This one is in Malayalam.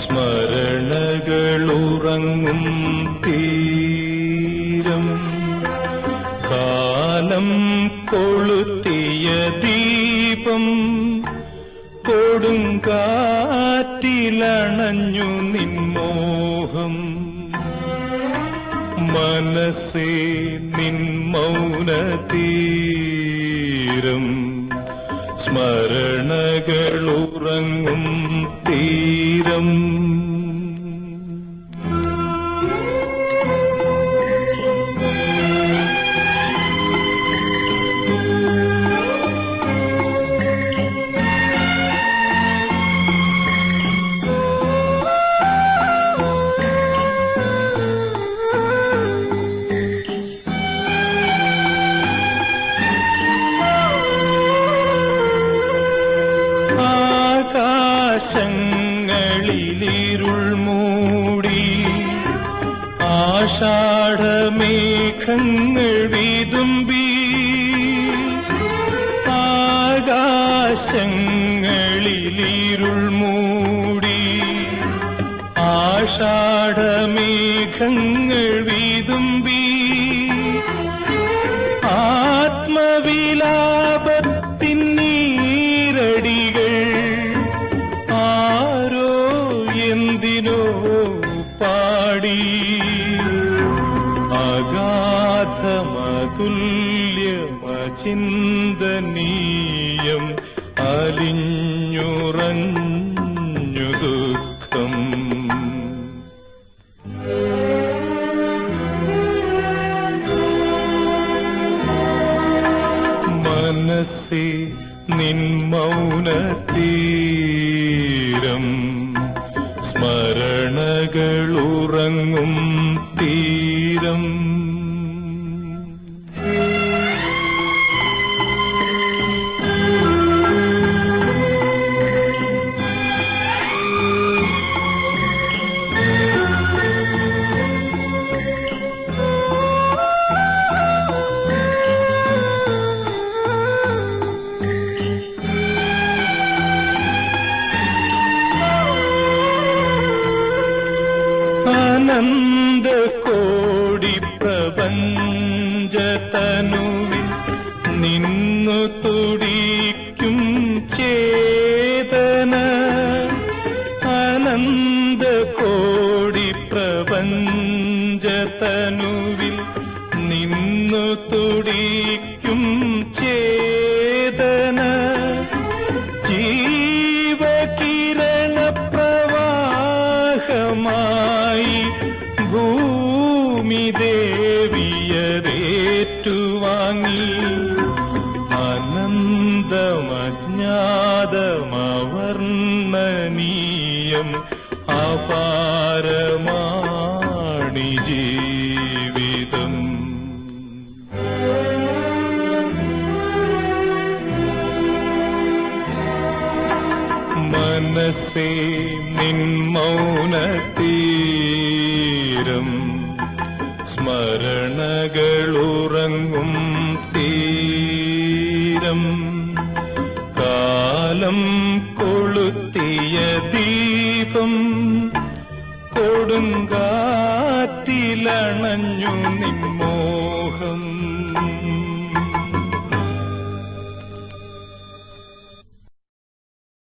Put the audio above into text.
സ്മരണകളുറങ്ങും തീരം കാലം കൊളുത്തിയ ദീപം കൊടുങ്കാറ്റിലണഞ്ഞു നിൻമോഹം മനസ്സേ നിൻ മൗനതീരം സ്മരണകളുറങ്ങും തീരം ആകാശങ്ങളിലിരുൾ മൂടി ആഷാഢമേഘങ്ങൾ വിതുമ്പി ആകാശങ്ങളിലിരുൾ മൂടി ആഷാഢമേഘങ്ങൾ വിതുമ്പി ആത്മവിലാപത്തിൻ നീരടികൾ ആരോ എന്തിനോ പാടി അഗാധമതുല്യമചിന്തനീയം അലിഞ്ഞുറഞ്ഞു ദുഃഖം മനസ്സി നിൻ മൗനതീരം സ്മരണകളുറങ്ങും തീരം അനന്ത കോടി പ്രപഞ്ചതനുവിൽ നിന്നു തുടിക്കും ചേതന അനന്ത കോടി പ്രപഞ്ചതനുവിൽ നിന്നു തുടിക്കും ചേതന ജീവകിരണ പ്രവാഹമായി ഭൂമി ദേവിയരേറ്റുവാങ്ങി അനന്തമജ്ഞാതമവർണ്ണനീയം അപാരമാണി ജീവിതം മനസ്സേ നിൻ മൗനതീരം സ്മരണകളുറങ്ങും തീരം കാലം കൊളുത്തിയ ദീപം കൊടുങ്കാറ്റിലണഞ്ഞു നിൻമോഹം